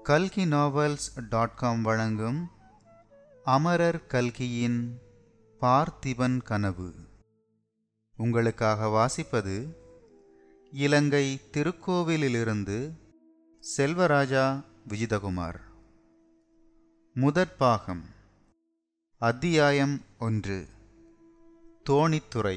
கல்கி novels dot com வழங்கும் அமரர் கல்கியின் பார்த்திபன் கனவு உங்களுக்காக வாசிப்பது இலங்கை திருக்கோவிலிலிருந்து செல்வராஜா விஜிதகுமார் முதற் பாகம் அத்தியாயம் ஒன்று தோணித்துறை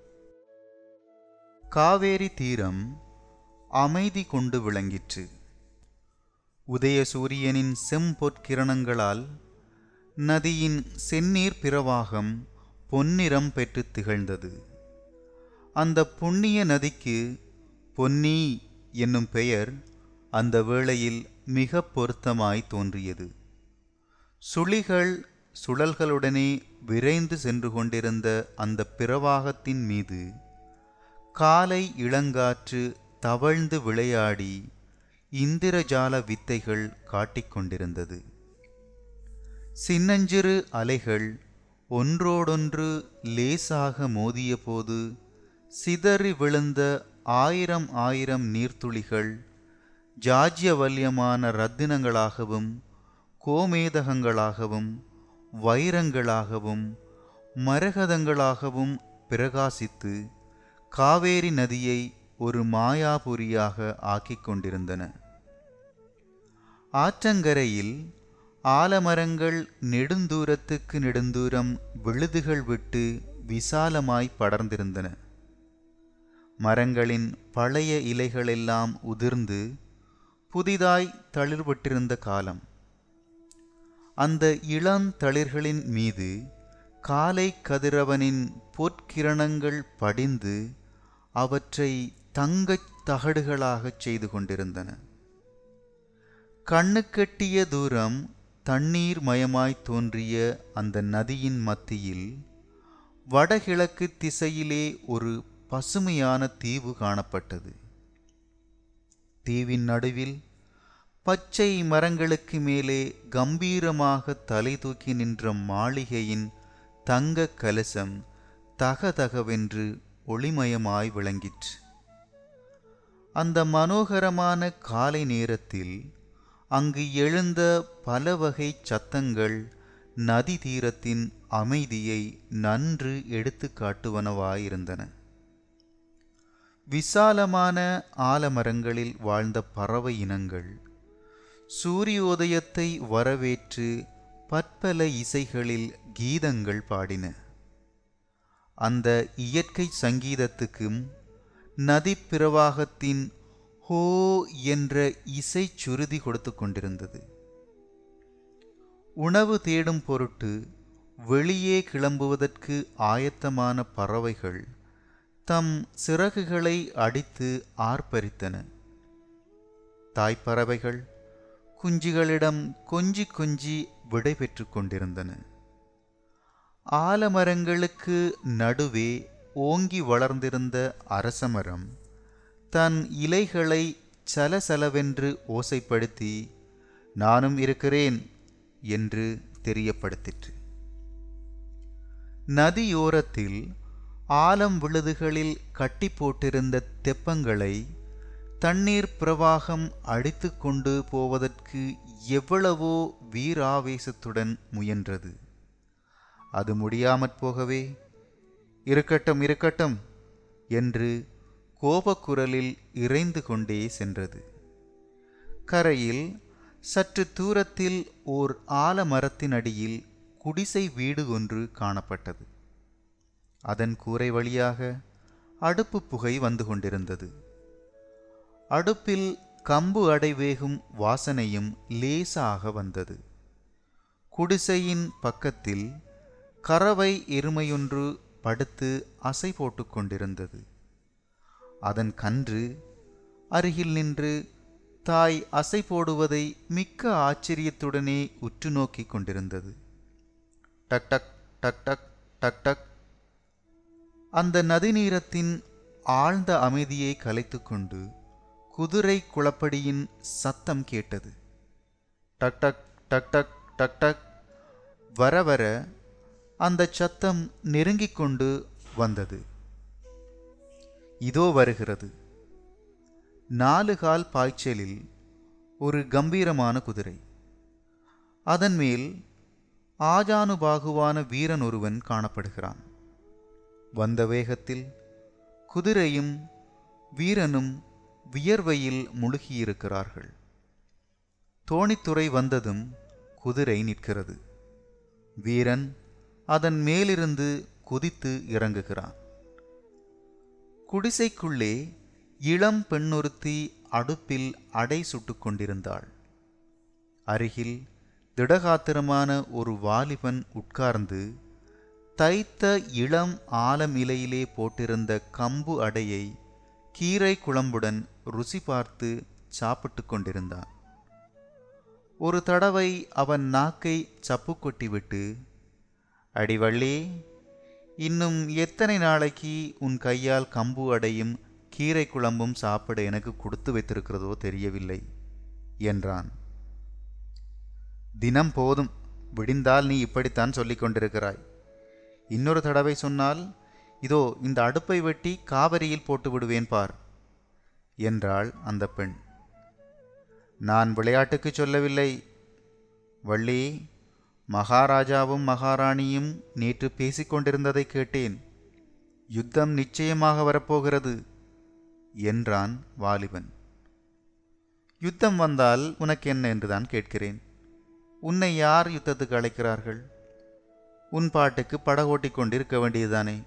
காவேரி தீரம் அமைதி கொண்டு விளங்கிற்று உதயசூரியனின் செம்பொற்கிரணங்களால் நதியின் செந்நீர் பிரவாகம் பொன்னிறம் பெற்று திகழ்ந்தது அந்த புண்ணிய நதிக்கு பொன்னி என்னும் பெயர் அந்த வேளையில் மிக பொருத்தமாய் தோன்றியது சுழிகள் சுழல்களுடனே விரைந்து சென்று கொண்டிருந்த அந்த பிரவாகத்தின் மீது காலை இளங்காற்று தவழ்ந்து விளையாடி இந்திரஜால வித்தைகள் காட்டிக்கொண்டிருந்தது சின்னஞ்சிறு அலைகள் ஒன்றோடொன்று லேசாக மோதியபோது சிதறி விழுந்த ஆயிரம் ஆயிரம் நீர்த்துளிகள் ஜாஜ்யவல்யமான ரத்தினங்களாகவும் கோமேதகங்களாகவும் வைரங்களாகவும் மரகதங்களாகவும் பிரகாசித்து காவேரி நதியை ஒரு மாயாபுரியாக ஆக்கிக் கொண்டிருந்தன ஆற்றங்கரையில் ஆலமரங்கள் நெடுந்தூரத்துக்கு நெடுந்தூரம் விழுதுகள் விட்டு விசாலமாய் படர்ந்திருந்தன மரங்களின் பழைய இலைகளெல்லாம் உதிர்ந்து புதிதாய் தளிர்விட்டிருந்த காலம் அந்த இளந்தளிர்களின் மீது காலை கதிரவனின் பொற்கிரணங்கள் படிந்து அவற்றை தங்கச் தகடுகளாகச் செய்து கொண்டிருந்தன கண்ணுக்கெட்டிய தூரம் தண்ணீர் மயமாய் தோன்றிய அந்த நதியின் மத்தியில் வடகிழக்கு திசையிலே ஒரு பசுமையான தீவு காணப்பட்டது தீவின் நடுவில் பச்சை மரங்களுக்கு மேலே கம்பீரமாக தலை தூக்கி நின்ற மாளிகையின் தங்க கலசம் தகதகவென்று ஒளிமயமாய் விளங்கிற்று அந்த மனோகரமான காலை நேரத்தில் அங்கு எழுந்த பல வகை சத்தங்கள் நதி தீரத்தின் அமைதியை நன்று எடுத்து காட்டுவனவாயிருந்தன விசாலமான ஆலமரங்களில் வாழ்ந்த பறவை இனங்கள் சூரியோதயத்தை வரவேற்று பற்பல இசைகளில் கீதங்கள் பாடின அந்த இயற்கை சங்கீதத்துக்கும் நதி பிரவாகத்தின் ஹோ என்ற இசை சுருதி கொடுத்து கொண்டிருந்தது உணவு தேடும் பொருட்டு வெளியே கிளம்புவதற்கு ஆயத்தமான பறவைகள் தம் சிறகுகளை அடித்து ஆர்ப்பரித்தன தாய்ப்பறவைகள் குஞ்சுகளிடம் கொஞ்சி கொஞ்சி விடை பெற்று கொண்டிருந்தன ஆலமரங்களுக்கு நடுவே ஓங்கி வளர்ந்திருந்த அரசமரம் தன் இலைகளை சலசலவென்று ஓசைப்படுத்தி நானும் இருக்கிறேன் என்று தெரியப்படுத்திற்று நதியோரத்தில் ஆலம் விழுதுகளில் கட்டி போட்டிருந்த தெப்பங்களை தண்ணீர் பிரவாகம் அடித்து கொண்டு போவதற்கு எவ்வளவோ வீராவேசத்துடன் முயன்றது அது முடியாமற் போகவே இருக்கட்டும் இருக்கட்டும் என்று கோபக்குரலில் இறைந்து கொண்டே சென்றது கரையில் சற்று தூரத்தில் ஓர் ஆலமரத்தின் அடியில் குடிசை வீடு ஒன்று காணப்பட்டது அதன் கூரை வழியாக அடுப்பு புகை வந்து கொண்டிருந்தது அடுப்பில் கம்பு அடைவேகும் வாசனையும் லேசாக வந்தது குடிசையின் பக்கத்தில் கறவை எருமையொன்று படுத்து அசை போட்டு கொண்டிருந்தது அதன் கன்று அருகில் நின்று தாய் அசை போடுவதை மிக்க ஆச்சரியத்துடனே உற்று நோக்கி கொண்டிருந்தது டக் டக் டக் டக் டக் டக் அந்த நதிநீரத்தின் ஆழ்ந்த அமைதியை கலைத்துக்கொண்டு குதிரை குளப்படியின் சத்தம் கேட்டது டக் டக் டக் டக் டக் டக் வர வர அந்த சத்தம் நெருங்கிக் கொண்டு வந்தது இதோ வருகிறது நாலு கால் பாய்ச்சலில் ஒரு கம்பீரமான குதிரை அதன் மேல் ஆஜானுபாகுவான வீரன் ஒருவன் காணப்படுகிறான் வந்த வேகத்தில் குதிரையும் வீரனும் வியர்வையில் முழுகியிருக்கிறார்கள் தோணித்துறை வந்ததும் குதிரை நிற்கிறது வீரன் அதன் மேலிருந்து குதித்து இறங்குகிறான் குடிசைக்குள்ளே இளம் பெண்ணொருத்தி அடுப்பில் அடை சுட்டுக் கொண்டிருந்தாள் அருகில் திடகாத்திரமான ஒரு வாலிபன் உட்கார்ந்து தைத்த இளம் ஆலம் இலையிலே போட்டிருந்த கம்பு அடையை கீரை குழம்புடன் ருசி பார்த்து சாப்பிட்டு கொண்டிருந்தான் ஒரு தடவை அவன் நாக்கை சப்பு கொட்டிவிட்டு அடிவள்ளி இன்னும் எத்தனை நாளைக்கு உன் கையால் கம்பு அடையும் கீரை குழம்பும் சாப்பிட எனக்கு கொடுத்து வைத்திருக்கிறதோ தெரியவில்லை என்றான் தினம் போதும் விடிந்தால் நீ இப்படித்தான் சொல்லிக் கொண்டிருக்கிறாய் இன்னொரு தடவை சொன்னால் இதோ இந்த அடுப்பை வெட்டி காவிரியில் போட்டு விடுவேன் பார் என்றாள் அந்த பெண் நான் விளையாட்டுக்கு சொல்லவில்லை வள்ளி மகாராஜாவும் மகாராணியும் நேற்று பேசிக்கொண்டிருந்ததை கேட்டேன் யுத்தம் நிச்சயமாக வரப்போகிறது என்றான் வாலிபன் யுத்தம் வந்தால் உனக்கு என்ன என்றுதான் கேட்கிறேன் உன்னை யார் யுத்தத்துக்கு அழைக்கிறார்கள் உன் பாட்டுக்கு படகோட்டிக் கொண்டிருக்க வேண்டியதுதானே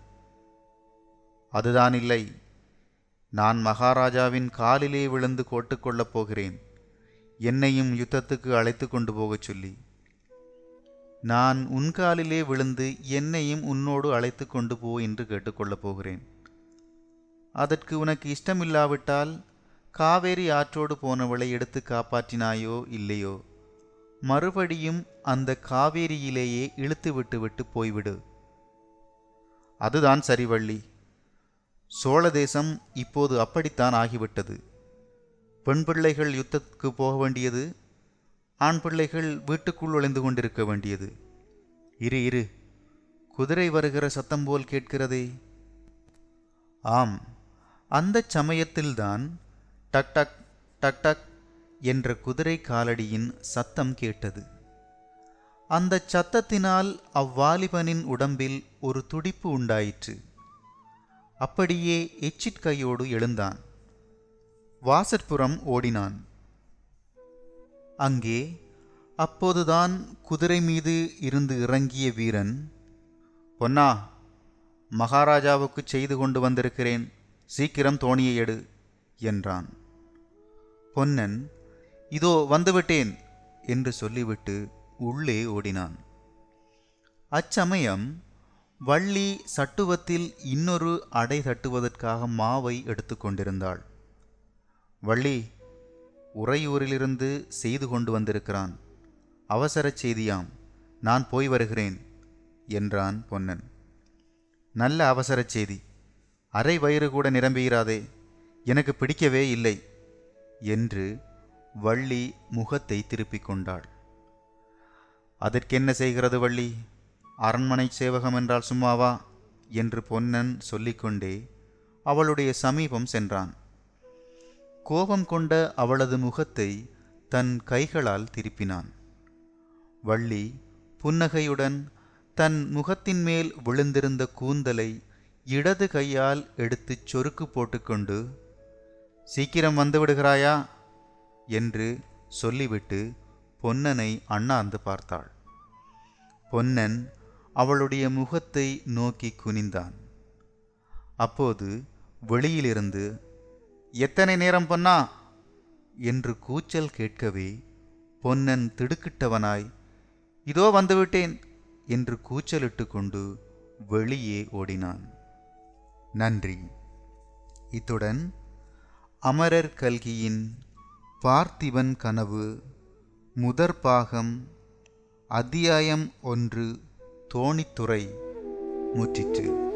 அதுதான் இல்லை நான் மகாராஜாவின் காலிலே விழுந்து கோட்டுக்கொள்ளப் போகிறேன் என்னையும் யுத்தத்துக்கு அழைத்து கொண்டு போகச் சொல்லி நான் உன் காலிலே விழுந்து என்னையும் உன்னோடு அழைத்து கொண்டு போ என்று கேட்டுக்கொள்ளப் போகிறேன் அதற்கு உனக்கு இஷ்டமில்லாவிட்டால் காவேரி ஆற்றோடு போனவளை எடுத்து காப்பாற்றினாயோ இல்லையோ மறுபடியும் அந்த காவேரியிலேயே இழுத்து விட்டு விட்டு போய்விடு அதுதான் சரி வள்ளி சோழ தேசம் இப்போது அப்படித்தான் ஆகிவிட்டது பெண் பிள்ளைகள் யுத்தத்துக்கு போக வேண்டியது ஆண் பிள்ளைகள் வீட்டுக்குள் ஒளிந்து கொண்டிருக்க வேண்டியது இரு இரு குதிரை வருகிற சத்தம் போல் கேட்கிறதே ஆம் அந்த சமயத்தில்தான் டக் டக் டக் டக் என்ற குதிரை காலடியின் சத்தம் கேட்டது அந்த சத்தத்தினால் அவ்வாலிபனின் உடம்பில் ஒரு துடிப்பு உண்டாயிற்று அப்படியே எச்சிற் கையோடு எழுந்தான் வாசற்புறம் ஓடினான் அங்கே அப்போதுதான் குதிரை மீது இருந்து இறங்கிய வீரன் பொன்னா மகாராஜாவுக்கு செய்து கொண்டு வந்திருக்கிறேன் சீக்கிரம் தோணியை எடு என்றான் பொன்னன் இதோ வந்துவிட்டேன் என்று சொல்லிவிட்டு உள்ளே ஓடினான் அச்சமயம் வள்ளி சட்டுவத்தில் இன்னொரு அடை தட்டுவதற்காக மாவை எடுத்துக்கொண்டிருந்தாள் வள்ளி உறையூரிலிருந்து செய்து கொண்டு வந்திருக்கிறான் அவசரச் செய்தியாம் நான் போய் வருகிறேன் என்றான் பொன்னன் நல்ல அவசரச் செய்தி அரை வயிறு கூட நிரம்பியிராதே எனக்கு பிடிக்கவே இல்லை என்று வள்ளி முகத்தை திருப்பிக் கொண்டாள் அதற்கென்ன செய்கிறது வள்ளி அரண்மனை சேவகம் என்றால் சும்மாவா என்று பொன்னன் சொல்லிக்கொண்டே அவளுடைய சமீபம் சென்றான் கோபம் கொண்ட அவளது முகத்தை தன் கைகளால் திருப்பினான் வள்ளி புன்னகையுடன் தன் முகத்தின் மேல் விழுந்திருந்த கூந்தலை இடது கையால் எடுத்துச் சொருக்கு போட்டுக்கொண்டு சீக்கிரம் வந்து விடுகிறாயா என்று சொல்லிவிட்டு பொன்னனை அண்ணாந்து பார்த்தாள் பொன்னன் அவளுடைய முகத்தை நோக்கி குனிந்தான் அப்போது வெளியிலிருந்து எத்தனை நேரம் பொன்னா என்று கூச்சல் கேட்கவே பொன்னன் திடுக்கிட்டவனாய் இதோ வந்துவிட்டேன் என்று கூச்சலிட்டு கொண்டு வெளியே ஓடினான் நன்றி இத்துடன் அமரர் கல்கியின் பார்த்திபன் கனவு முதற் பாகம் அத்தியாயம் ஒன்று தோணித்துறை முற்றிற்று